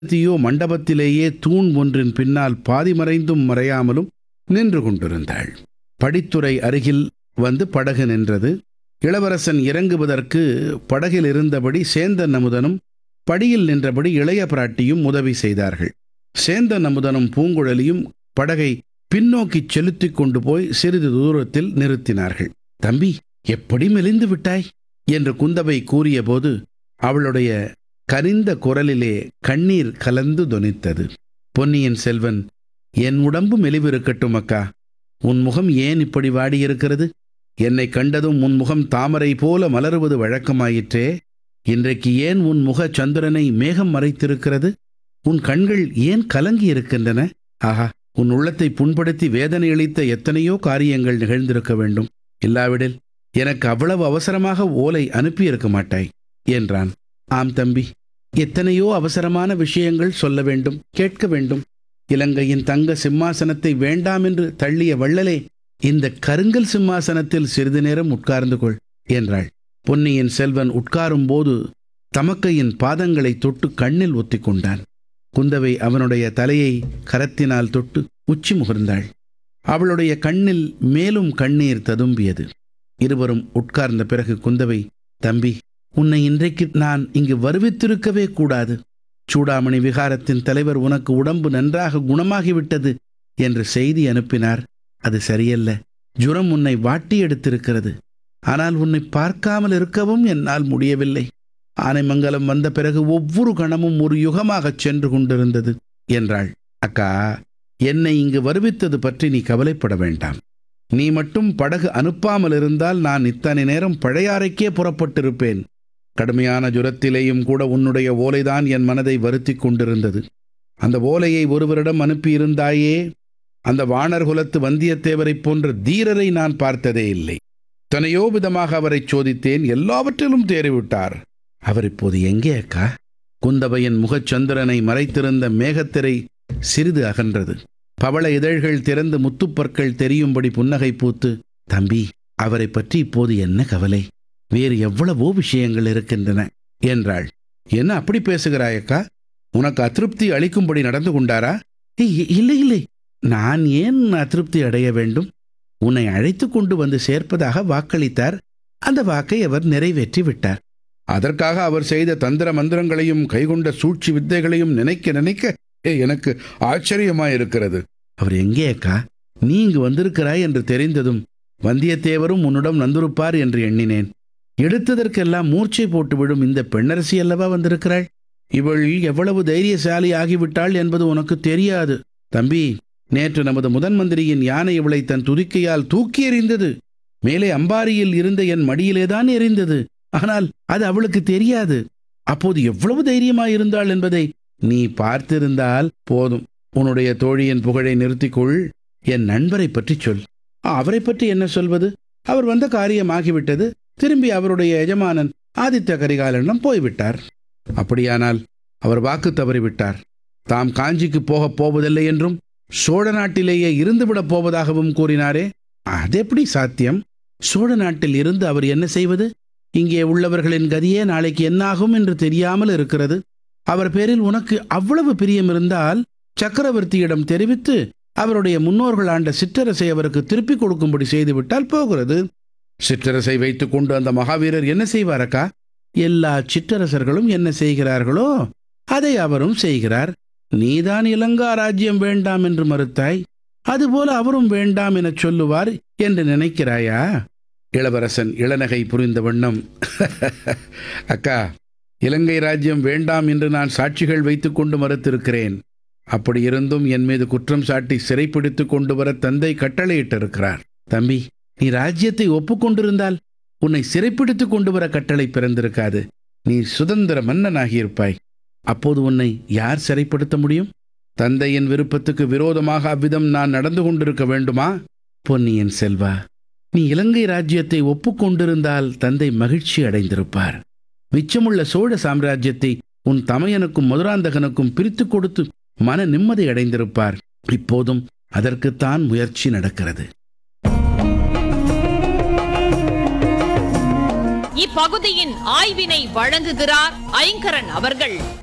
தீயோ மண்டபத்திலேயே தூண் ஒன்றின் பின்னால் பாதி மறைந்தும் மறையாமலும் நின்று கொண்டிருந்தாள் படித்துறை அருகில் வந்து படகு நின்றது இளவரசன் இறங்குவதற்கு படகில் இருந்தபடி சேந்தன் அமுதனும் படியில் நின்றபடி இளைய பிராட்டியும் உதவி செய்தார்கள் சேந்தன் அமுதனும் பூங்குழலியும் படகை பின்னோக்கிச் செலுத்திக் கொண்டு போய் சிறிது தூரத்தில் நிறுத்தினார்கள் தம்பி எப்படி மெலிந்து விட்டாய் என்று குந்தவை கூறியபோது அவளுடைய கனிந்த குரலிலே கண்ணீர் கலந்து தொனித்தது பொன்னியின் செல்வன் என் உடம்பு மெலிவிருக்கட்டும் அக்கா உன் முகம் ஏன் இப்படி வாடியிருக்கிறது என்னை கண்டதும் உன் முகம் தாமரை போல மலருவது வழக்கமாயிற்றே இன்றைக்கு ஏன் உன் முக சந்திரனை மேகம் மறைத்திருக்கிறது உன் கண்கள் ஏன் கலங்கி இருக்கின்றன ஆஹா உன் உள்ளத்தை புண்படுத்தி வேதனை அளித்த எத்தனையோ காரியங்கள் நிகழ்ந்திருக்க வேண்டும் இல்லாவிடில் எனக்கு அவ்வளவு அவசரமாக ஓலை அனுப்பியிருக்க மாட்டாய் என்றான் ஆம் தம்பி எத்தனையோ அவசரமான விஷயங்கள் சொல்ல வேண்டும் கேட்க வேண்டும் இலங்கையின் தங்க சிம்மாசனத்தை வேண்டாம் என்று தள்ளிய வள்ளலே இந்த கருங்கல் சிம்மாசனத்தில் சிறிது நேரம் உட்கார்ந்து கொள் என்றாள் பொன்னியின் செல்வன் உட்காரும் போது தமக்கையின் பாதங்களை தொட்டு கண்ணில் ஒத்திக் கொண்டான் குந்தவை அவனுடைய தலையை கரத்தினால் தொட்டு உச்சி முகர்ந்தாள் அவளுடைய கண்ணில் மேலும் கண்ணீர் ததும்பியது இருவரும் உட்கார்ந்த பிறகு குந்தவை தம்பி உன்னை இன்றைக்கு நான் இங்கு வருவித்திருக்கவே கூடாது சூடாமணி விகாரத்தின் தலைவர் உனக்கு உடம்பு நன்றாக குணமாகிவிட்டது என்று செய்தி அனுப்பினார் அது சரியல்ல ஜுரம் உன்னை வாட்டி எடுத்திருக்கிறது ஆனால் உன்னை பார்க்காமல் இருக்கவும் என்னால் முடியவில்லை ஆனைமங்கலம் வந்த பிறகு ஒவ்வொரு கணமும் ஒரு யுகமாகச் சென்று கொண்டிருந்தது என்றாள் அக்கா என்னை இங்கு வருவித்தது பற்றி நீ கவலைப்பட வேண்டாம் நீ மட்டும் படகு அனுப்பாமல் இருந்தால் நான் இத்தனை நேரம் பழையாறைக்கே புறப்பட்டிருப்பேன் கடுமையான ஜுரத்திலேயும் கூட உன்னுடைய ஓலைதான் என் மனதை வருத்தி கொண்டிருந்தது அந்த ஓலையை ஒருவரிடம் அனுப்பியிருந்தாயே அந்த வானர் குலத்து வந்தியத்தேவரைப் போன்ற தீரரை நான் பார்த்ததே இல்லை தனையோ விதமாக அவரை சோதித்தேன் எல்லாவற்றிலும் தேறிவிட்டார் அவர் இப்போது எங்கே அக்கா குந்தவையின் முகச்சந்திரனை மறைத்திருந்த மேகத்திரை சிறிது அகன்றது பவள இதழ்கள் திறந்து முத்துப்பற்கள் தெரியும்படி புன்னகை பூத்து தம்பி அவரை பற்றி இப்போது என்ன கவலை வேறு எவ்வளவோ விஷயங்கள் இருக்கின்றன என்றாள் என்ன அப்படி பேசுகிறாயக்கா உனக்கு அதிருப்தி அளிக்கும்படி நடந்து கொண்டாரா "இ- இல்லை இல்லை நான் ஏன் அதிருப்தி அடைய வேண்டும் உன்னை அழைத்து கொண்டு வந்து சேர்ப்பதாக வாக்களித்தார் அந்த வாக்கை அவர் நிறைவேற்றி விட்டார் அதற்காக அவர் செய்த தந்திர மந்திரங்களையும் கைகொண்ட சூழ்ச்சி வித்தைகளையும் நினைக்க நினைக்க ஏ, எனக்கு ஆச்சரியமாயிருக்கிறது அவர் எங்கே அக்கா நீ இங்கு வந்திருக்கிறாய் என்று தெரிந்ததும் வந்தியத்தேவரும் உன்னிடம் வந்திருப்பார் என்று எண்ணினேன் எடுத்ததற்கெல்லாம் மூர்ச்சை போட்டுவிடும் இந்த பெண்ணரசி அல்லவா வந்திருக்கிறாள் இவள் எவ்வளவு தைரியசாலி ஆகிவிட்டாள் என்பது உனக்கு தெரியாது தம்பி நேற்று நமது முதன் மந்திரியின் யானை இவளை தன் துதிக்கையால் தூக்கி எறிந்தது மேலே அம்பாரியில் இருந்த என் மடியிலேதான் எறிந்தது ஆனால் அது அவளுக்கு தெரியாது அப்போது எவ்வளவு தைரியமாயிருந்தாள் என்பதை நீ பார்த்திருந்தால் போதும் உன்னுடைய தோழியின் புகழை நிறுத்திக்கொள் என் நண்பரை பற்றி சொல் அவரை பற்றி என்ன சொல்வது அவர் வந்த காரியம் ஆகிவிட்டது திரும்பி அவருடைய எஜமானன் ஆதித்த கரிகாலனிடம் போய்விட்டார் அப்படியானால் அவர் வாக்கு தவறிவிட்டார் தாம் காஞ்சிக்கு போகப் போவதில்லை என்றும் சோழ நாட்டிலேயே இருந்துவிடப் போவதாகவும் கூறினாரே அது எப்படி சாத்தியம் சோழ நாட்டில் இருந்து அவர் என்ன செய்வது இங்கே உள்ளவர்களின் கதியே நாளைக்கு என்னாகும் என்று தெரியாமல் இருக்கிறது அவர் பேரில் உனக்கு அவ்வளவு பிரியம் இருந்தால் சக்கரவர்த்தியிடம் தெரிவித்து அவருடைய முன்னோர்கள் ஆண்ட சிற்றரசை அவருக்கு திருப்பிக் கொடுக்கும்படி செய்துவிட்டால் போகிறது சிற்றரசை வைத்துக்கொண்டு அந்த மகாவீரர் என்ன செய்வாரக்கா எல்லா சிற்றரசர்களும் என்ன செய்கிறார்களோ அதை அவரும் செய்கிறார் நீதான் இலங்கா ராஜ்யம் வேண்டாம் என்று மறுத்தாய் அதுபோல அவரும் வேண்டாம் எனச் சொல்லுவார் என்று நினைக்கிறாயா இளவரசன் இளநகை புரிந்த வண்ணம் அக்கா இலங்கை ராஜ்யம் வேண்டாம் என்று நான் சாட்சிகள் வைத்துக்கொண்டு மறுத்திருக்கிறேன் அப்படி இருந்தும் என் மீது குற்றம் சாட்டி சிறைப்பிடித்து கொண்டு வர தந்தை கட்டளையிட்டிருக்கிறார் தம்பி நீ ராஜ்யத்தை ஒப்புக்கொண்டிருந்தால் உன்னை சிறைப்பிடித்து கொண்டு வர கட்டளை பிறந்திருக்காது நீ சுதந்திர மன்னனாகியிருப்பாய் அப்போது உன்னை யார் சிறைப்படுத்த முடியும் தந்தையின் விருப்பத்துக்கு விரோதமாக அவ்விதம் நான் நடந்து கொண்டிருக்க வேண்டுமா பொன்னியின் செல்வா நீ இலங்கை ராஜ்யத்தை ஒப்புக்கொண்டிருந்தால் தந்தை மகிழ்ச்சி அடைந்திருப்பார் மிச்சமுள்ள சோழ சாம்ராஜ்யத்தை உன் தமையனுக்கும் மதுராந்தகனுக்கும் பிரித்துக் கொடுத்து மன நிம்மதி அடைந்திருப்பார் இப்போதும் அதற்குத்தான் முயற்சி நடக்கிறது இப்பகுதியின் ஆய்வினை வழங்குகிறார் ஐங்கரன் அவர்கள்